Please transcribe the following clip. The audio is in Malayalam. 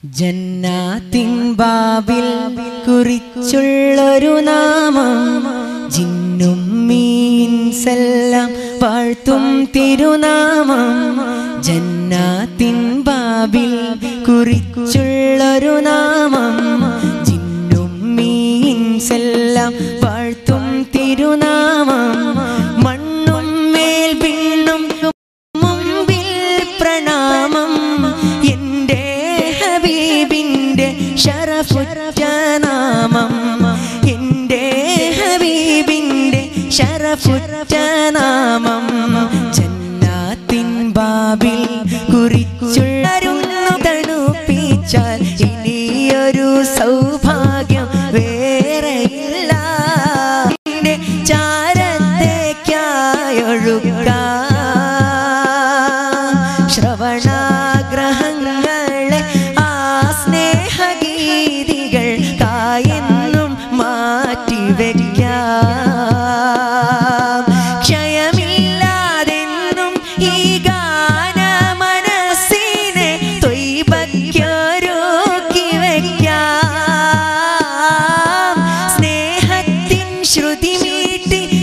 ജന്നാത്തിൻ ബാബിൽ കുറിച്ചുള്ളൊരു നാമം ജിന്നും മീൻസെല്ലാം വാഴ്ത്തും തിരുനാമം ജന്നാത്തിൻ ബാബിൽ കുറിച്ചുള്ളൊരു നാമം ജിന്നും മീൻസെല്ലാം വാഴ്ത്തും തിരുനാമം മണ്ണും മേൽ വിണ്ണും മുമ്പിൽ പ്രണാമം എൻ്റെ ഹബീബിൻ്റെ ഷറഫുറ്റനാമം എൻ്റെ ഹബീബിൻ്റെ ഷറഫുറ്റനാമം ജന്നാത്തിൻ ബാബിൽ കുറിച്ചുള്ളരുന്നു തണുപ്പിച്ചാൽ ഇനിയൊരു സൗഭാഗ്യം വേറെയില്ല നിന്റെ ചാരത്തേക്കായൊഴുകാം ശ്രവണാഗ്രഹങ്ങളെ ആ സ്നേഹഗീതികൾ കായെന്നും മാറ്റിവെക്കാം ക്ഷയമില്ലാതെന്നും ഈ ഗാന മനസ്സിനെ തൊയ്ബയ്ക്കൊരുക്കി വയ്ക്കാം സ്നേഹത്തിൻ ശ്രുതി മീട്ടി